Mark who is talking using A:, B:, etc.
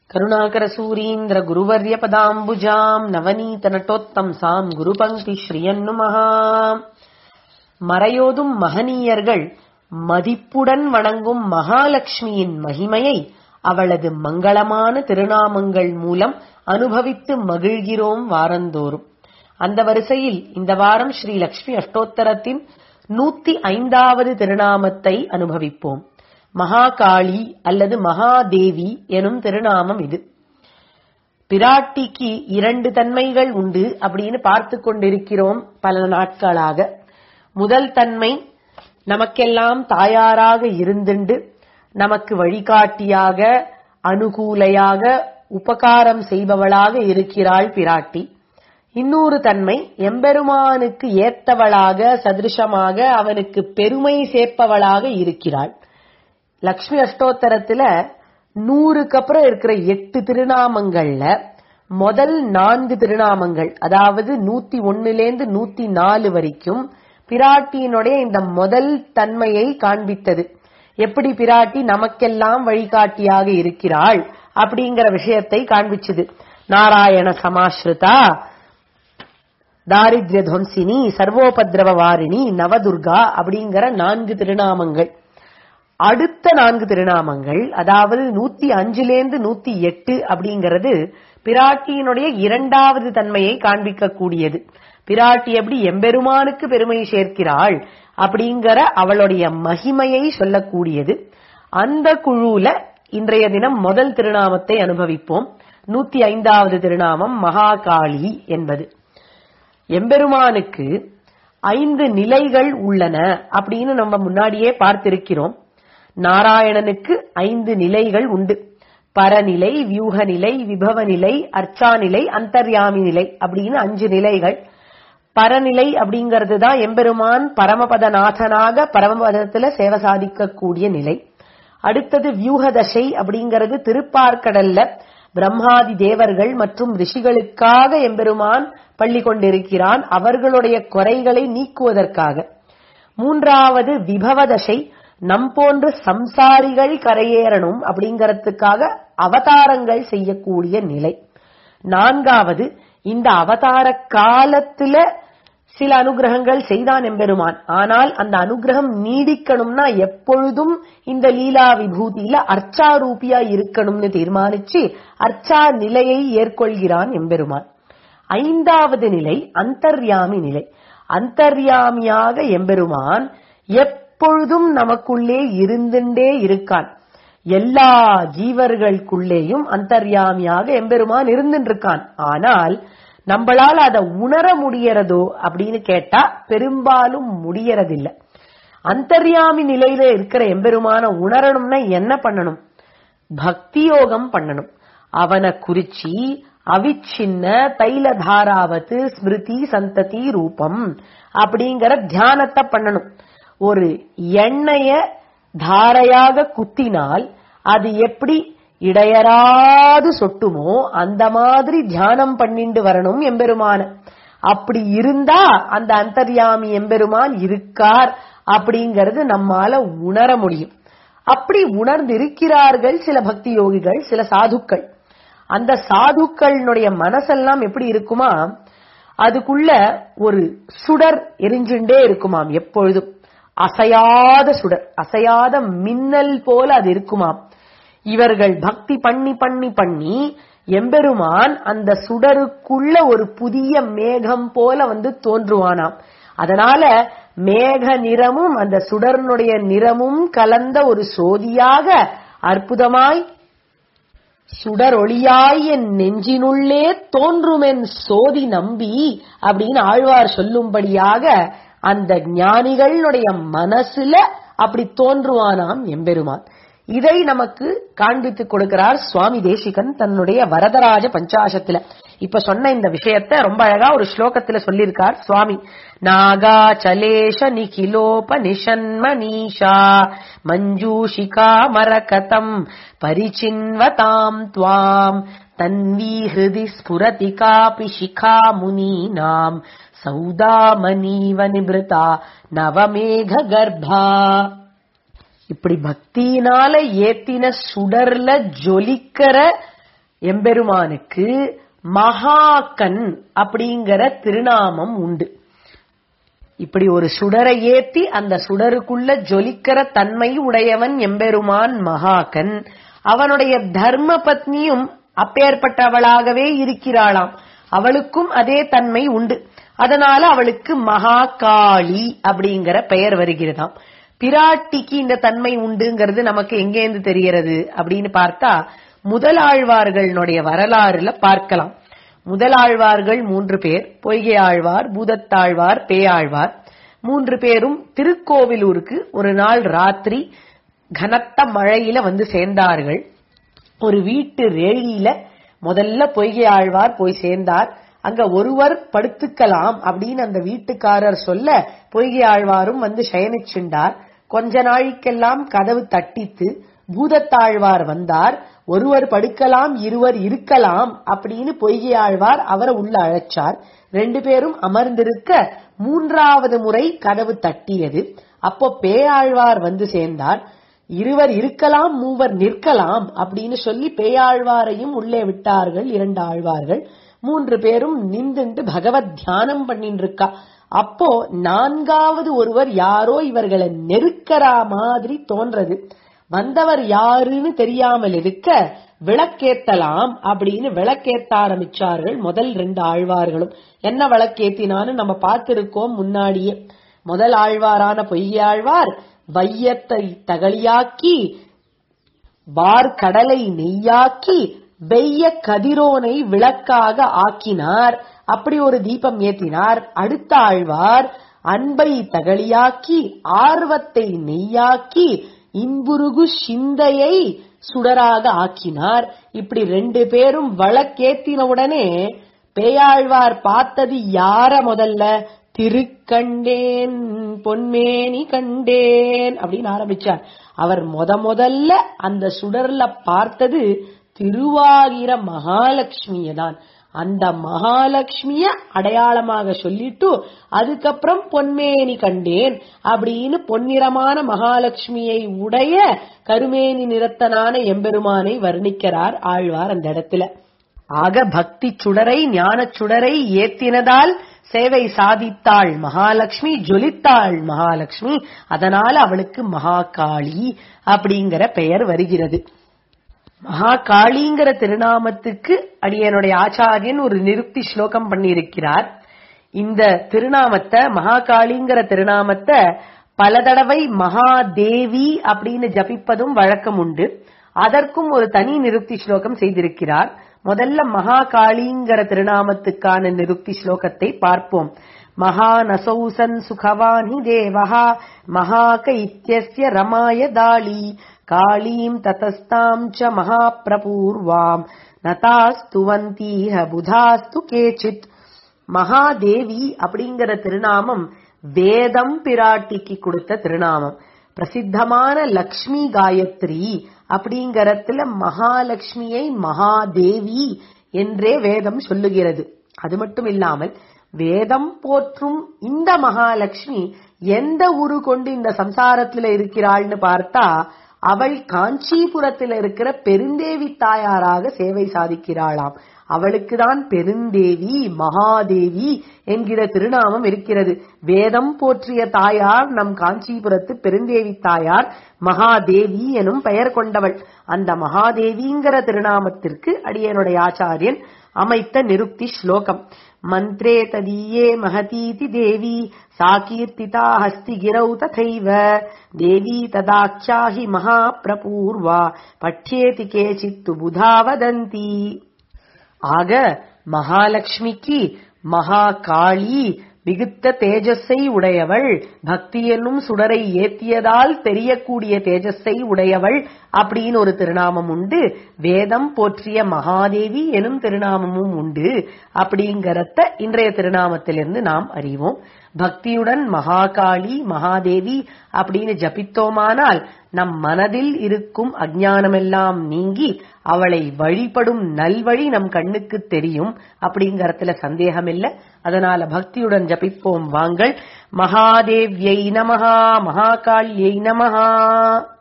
A: கருணாகரசூரீந்திர குருவர்ய பதாம்புஜாம் நவநீத நட்டோத்தம்சாம் குருபங்கி ஸ்ரீயன்னுமஹா மறையோதும் மகனீயர்கள் மதிப்புடன் வணங்கும் மகாலட்சுமியின் மகிமையை அவளது மங்களமான திருநாமங்கள் மூலம் அனுபவித்து மகிழ்கிறோம் வாரந்தோறும் அந்த வரிசையில் இந்த வாரம் ஸ்ரீ லக்ஷ்மி அஷ்டோத்தரத்தின் நூத்தி ஐந்தாவது திருநாமத்தை அனுபவிப்போம் மகாகாளி அல்லது மகாதேவி எனும் திருநாமம் இது பிராட்டிக்கு இரண்டு தன்மைகள் உண்டு அப்படின்னு பார்த்து கொண்டிருக்கிறோம் பல நாட்களாக முதல் தன்மை நமக்கெல்லாம் தாயாராக இருந்துண்டு நமக்கு வழிகாட்டியாக அனுகூலையாக உபகாரம் செய்பவளாக இருக்கிறாள் பிராட்டி இன்னொரு தன்மை எம்பெருமானுக்கு ஏத்தவளாக சதிருஷமாக அவனுக்கு பெருமை சேர்ப்பவளாக இருக்கிறாள் லக்ஷ்மி அஷ்டோத்தரத்துல நூறுக்கு அப்புறம் இருக்கிற எட்டு திருநாமங்கள்ல முதல் நான்கு திருநாமங்கள் அதாவது நூத்தி ஒன்னுலேருந்து நூத்தி நாலு வரைக்கும் பிராட்டியினுடைய இந்த முதல் தன்மையை காண்பித்தது எப்படி பிராட்டி நமக்கெல்லாம் வழிகாட்டியாக இருக்கிறாள் அப்படிங்கிற விஷயத்தை காண்பிச்சது நாராயண சமாஸ்ருதா தாரித்ய துவம்சினி சர்வோபதிரவ வாரிணி நவதுர்கா அப்படிங்கிற நான்கு திருநாமங்கள் அடுத்த நான்கு திருநாமங்கள் அதாவது நூத்தி அஞ்சுலேருந்து நூத்தி எட்டு அப்படிங்கிறது பிராட்டியினுடைய இரண்டாவது தன்மையை காண்பிக்க கூடியது பிராட்டி எப்படி எம்பெருமானுக்கு பெருமை சேர்க்கிறாள் அப்படிங்கிற அவளுடைய மகிமையை சொல்லக்கூடியது அந்த குழுல இன்றைய தினம் முதல் திருநாமத்தை அனுபவிப்போம் நூத்தி ஐந்தாவது திருநாமம் மகாகாளி என்பது எம்பெருமானுக்கு ஐந்து நிலைகள் உள்ளன அப்படின்னு நம்ம முன்னாடியே பார்த்திருக்கிறோம் நாராயணனுக்கு ஐந்து நிலைகள் உண்டு பரநிலை வியூக நிலை விபவ நிலை அர்ச்சா நிலை அந்தர்யாமி நிலை அப்படின்னு அஞ்சு நிலைகள் பரநிலை அப்படிங்கிறது தான் எம்பெருமான் பரமபதநாதனாக பரமபதத்துல சேவை சாதிக்கக்கூடிய நிலை அடுத்தது வியூக தசை அப்படிங்கிறது திருப்பார்க்கடல்ல பிரம்மாதி தேவர்கள் மற்றும் ரிஷிகளுக்காக எம்பெருமான் பள்ளி கொண்டிருக்கிறான் அவர்களுடைய குறைகளை நீக்குவதற்காக மூன்றாவது விபவ தசை நம் போன்ற சம்சாரிகள் கரையேறணும் அப்படிங்கறதுக்காக அவதாரங்கள் செய்யக்கூடிய நிலை நான்காவது இந்த அவதார காலத்துல சில அனுகிரகங்கள் செய்தான் எம்பெருமான் ஆனால் அந்த அனுகிரகம் நீடிக்கணும்னா எப்பொழுதும் இந்த லீலா விபூதியில அர்ச்சா ரூபியா இருக்கணும்னு தீர்மானிச்சு அர்ச்சா நிலையை ஏற்கொள்கிறான் எம்பெருமான் ஐந்தாவது நிலை அந்தர்யாமி நிலை அந்தர்யாமியாக எம்பெருமான் எப்பொழுதும் நமக்குள்ளே இருந்துட்டே இருக்கான் எல்லா ஜீவர்களுக்குள்ளேயும் அந்தர்யாமியாக எம்பெருமான் இருந்துருக்கான் ஆனால் நம்மளால அதை உணர முடியறதோ அப்படின்னு கேட்டா பெரும்பாலும் முடியறதில்லை அந்தர்யாமி நிலையில இருக்கிற எம்பெருமான உணரணும்னா என்ன பண்ணணும் பக்தி யோகம் பண்ணணும் அவனை குறிச்சி அவிச்சின்ன தைலதாராவத்து ஸ்மிருதி சந்ததி ரூபம் அப்படிங்கிற தியானத்தை பண்ணணும் ஒரு எண்ணெய தாரையாக குத்தினால் அது எப்படி இடையராது சொட்டுமோ அந்த மாதிரி தியானம் பண்ணிண்டு வரணும் எம்பெருமான அப்படி இருந்தா அந்த அந்தர்யாமி எம்பெருமான் இருக்கார் அப்படிங்கறது நம்மால உணர முடியும் அப்படி உணர்ந்து இருக்கிறார்கள் சில பக்தி யோகிகள் சில சாதுக்கள் அந்த சாதுக்களினுடைய மனசெல்லாம் எப்படி இருக்குமா அதுக்குள்ள ஒரு சுடர் எரிஞ்சுண்டே இருக்குமாம் எப்பொழுதும் அசையாத சுடர் அசையாத மின்னல் போல அது இருக்குமாம் இவர்கள் பக்தி பண்ணி பண்ணி பண்ணி எம்பெருமான் அந்த சுடருக்குள்ள ஒரு புதிய மேகம் போல வந்து தோன்றுவானாம் அதனால மேக நிறமும் அந்த சுடர்னுடைய நிறமும் கலந்த ஒரு சோதியாக அற்புதமாய் சுடரொளியாய் என் நெஞ்சினுள்ளே தோன்றுமென் சோதி நம்பி அப்படின்னு ஆழ்வார் சொல்லும்படியாக அந்த ஞானிகளுடைய மனசுல அப்படி தோன்றுவானாம் எம்பெருமான் இதை நமக்கு காண்பித்து கொடுக்கிறார் சுவாமி தேசிகன் தன்னுடைய வரதராஜ பஞ்சாசத்துல இப்ப சொன்ன இந்த விஷயத்த ரொம்ப அழகா ஒரு ஸ்லோகத்துல சொல்லியிருக்கார் சுவாமி நாகா சலேஷ நிகிலோப நிஷன்மனீஷா மஞ்சூஷிகா மரகதம் பரிச்சின்வதாம் துவாம் தன்வி ஹிருதி ஸ்புரதி காபி சிகா முனீனாம் சௌதாமனீவ நிபிருதா நவமேக கர்ப்பா இப்படி பக்தியினால ஏத்தின சுடர்ல ஜொலிக்கிற எம்பெருமானுக்கு மகாகன் அப்படிங்கிற திருநாமம் உண்டு இப்படி ஒரு சுடரை ஏத்தி அந்த சுடருக்குள்ள ஜொலிக்கிற தன்மை உடையவன் எம்பெருமான் மகாகன் அவனுடைய தர்ம பத்னியும் அப்பேற்பட்டவளாகவே இருக்கிறாளாம் அவளுக்கும் அதே தன்மை உண்டு அதனால அவளுக்கு மகாகாளி அப்படிங்கிற பெயர் வருகிறதாம் பிராட்டிக்கு இந்த தன்மை உண்டுங்கிறது நமக்கு எங்கேருந்து தெரிகிறது அப்படின்னு பார்த்தா முதலாழ்வார்களுடைய வரலாறுல பார்க்கலாம் முதலாழ்வார்கள் மூன்று பேர் பொய்கை ஆழ்வார் பூதத்தாழ்வார் பேயாழ்வார் மூன்று பேரும் திருக்கோவிலூருக்கு ஒரு நாள் ராத்திரி கனத்த மழையில வந்து சேர்ந்தார்கள் ஒரு வீட்டு ரேழியில முதல்ல பொய்கை ஆழ்வார் போய் சேர்ந்தார் அங்க ஒருவர் படுத்துக்கலாம் அப்படின்னு அந்த வீட்டுக்காரர் சொல்ல பொய்கை ஆழ்வாரும் வந்து சயனிச்சுண்டார் கொஞ்ச நாளைக்கெல்லாம் கதவு தட்டித்து பூதத்தாழ்வார் வந்தார் ஒருவர் படுக்கலாம் இருவர் இருக்கலாம் அப்படின்னு பொய்கை ஆழ்வார் அவரை உள்ள அழைச்சார் ரெண்டு பேரும் அமர்ந்திருக்க மூன்றாவது முறை கதவு தட்டியது அப்போ பேயாழ்வார் வந்து சேர்ந்தார் இருவர் இருக்கலாம் மூவர் நிற்கலாம் அப்படின்னு சொல்லி பேயாழ்வாரையும் உள்ளே விட்டார்கள் இரண்டு ஆழ்வார்கள் மூன்று பேரும் நின்றுண்டு பகவத் தியானம் பண்ணிட்டு இருக்கா அப்போ நான்காவது ஒருவர் யாரோ இவர்களை நெருக்கறா மாதிரி தோன்றது வந்தவர் யாருன்னு தெரியாமல் இருக்க விளக்கேத்தலாம் அப்படின்னு விளக்கேத்த ஆரம்பிச்சார்கள் முதல் ரெண்டு ஆழ்வார்களும் என்ன விளக்கேத்தினான்னு நம்ம பார்த்திருக்கோம் முன்னாடியே முதல் ஆழ்வாரான பொய்யாழ்வார் வையத்தை தகளியாக்கி வார்கடலை நெய்யாக்கி வெய்ய கதிரோனை விளக்காக ஆக்கினார் அப்படி ஒரு தீபம் ஏத்தினார் அடுத்த ஆழ்வார் அன்பை தகளியாக்கி ஆர்வத்தை நெய்யாக்கி இன்புருகு சிந்தையை சுடராக ஆக்கினார் இப்படி ரெண்டு பேரும் வழக்கேத்தின உடனே பேயாழ்வார் பார்த்தது யார முதல்ல திருக்கண்டேன் பொன்மேனி கண்டேன் அப்படின்னு ஆரம்பிச்சார் அவர் முத முதல்ல அந்த சுடர்ல பார்த்தது திருவாகிர மகாலட்சுமிய தான் அந்த மகாலட்சுமிய அடையாளமாக சொல்லிட்டு அதுக்கப்புறம் பொன்மேனி கண்டேன் அப்படின்னு பொன்னிறமான மகாலட்சுமியை உடைய கருமேனி நிறத்தனான எம்பெருமானை வர்ணிக்கிறார் ஆழ்வார் அந்த இடத்துல ஆக பக்தி சுடரை ஞான சுடரை ஏத்தினதால் சேவை சாதித்தாள் மகாலட்சுமி ஜொலித்தாள் மகாலட்சுமி அதனால அவளுக்கு மகாகாளி அப்படிங்கிற பெயர் வருகிறது மகாகாளிங்கிற திருநாமத்துக்கு அடியனுடைய ஆச்சாரியன் ஒரு நிருப்தி ஸ்லோகம் பண்ணியிருக்கிறார் இந்த திருநாமத்தை மகாகாளிங்கிற திருநாமத்தை பல தடவை மகாதேவி அப்படின்னு ஜபிப்பதும் வழக்கம் உண்டு அதற்கும் ஒரு தனி நிருப்தி ஸ்லோகம் செய்திருக்கிறார் முதல்ல மகாகாளிங்கிற திருநாமத்துக்கான நிருப்தி ஸ்லோகத்தை பார்ப்போம் மகாநசௌசன் சுகவானி தேவஹா மகாக இத்தியஸ்ய ரமாய தாளி காளீம் ததஸ்தாம் ச மகாபிரபூர்வாம் நதாஸ்துவந்தீஹ புதாஸ்து கேச்சித் மகாதேவி அப்படிங்கிற திருநாமம் வேதம் பிராட்டிக்கு கொடுத்த திருநாமம் பிரசித்தமான லக்ஷ்மி காயத்ரி அப்படிங்கறதுல மகாலட்சுமியை மகாதேவி என்றே வேதம் சொல்லுகிறது அது மட்டும் இல்லாமல் வேதம் போற்றும் இந்த மகாலட்சுமி எந்த ஊரு கொண்டு இந்த சம்சாரத்துல இருக்கிறாள்னு பார்த்தா அவள் காஞ்சிபுரத்தில் இருக்கிற பெருந்தேவி தாயாராக சேவை சாதிக்கிறாளாம் அவளுக்குதான் பெருந்தேவி மகாதேவி என்கிற திருநாமம் இருக்கிறது வேதம் போற்றிய தாயார் நம் காஞ்சிபுரத்து பெருந்தேவி தாயார் மகாதேவி எனும் பெயர் கொண்டவள் அந்த மகாதேவிங்கிற திருநாமத்திற்கு அடியனுடைய ஆச்சாரியன் அமைத்த நிருக்தி ஸ்லோகம் மந்த்ரே ததீயே மகதீதி தேவி சா கீர்த்திதா ஹஸ்தி கிரௌ ததைவ தேவி ததாச்சாஹி மகாபிரபூர்வா பட்சேதி கேச்சித்து புதா வதந்தி ஆக மகாலட்சுமிக்கு மகாகாளி மிகுத்த தேஜஸை உடையவள் பக்தி என்னும் சுடரை ஏத்தியதால் தெரியக்கூடிய தேஜஸை உடையவள் அப்படின்னு ஒரு திருநாமம் உண்டு வேதம் போற்றிய மகாதேவி எனும் திருநாமமும் உண்டு அப்படிங்கறத இன்றைய திருநாமத்திலிருந்து நாம் அறிவோம் பக்தியுடன் மகாகாளி மகாதேவி அப்படின்னு ஜபித்தோமானால் நம் மனதில் இருக்கும் அஜானமெல்லாம் நீங்கி அவளை வழிபடும் நல்வழி நம் கண்ணுக்கு தெரியும் அப்படிங்கறதுல சந்தேகம் இல்ல அதனால பக்தியுடன் ஜபிப்போம் வாங்கள் மகாதேவ்யை நமஹா மகாகாளியை நமஹா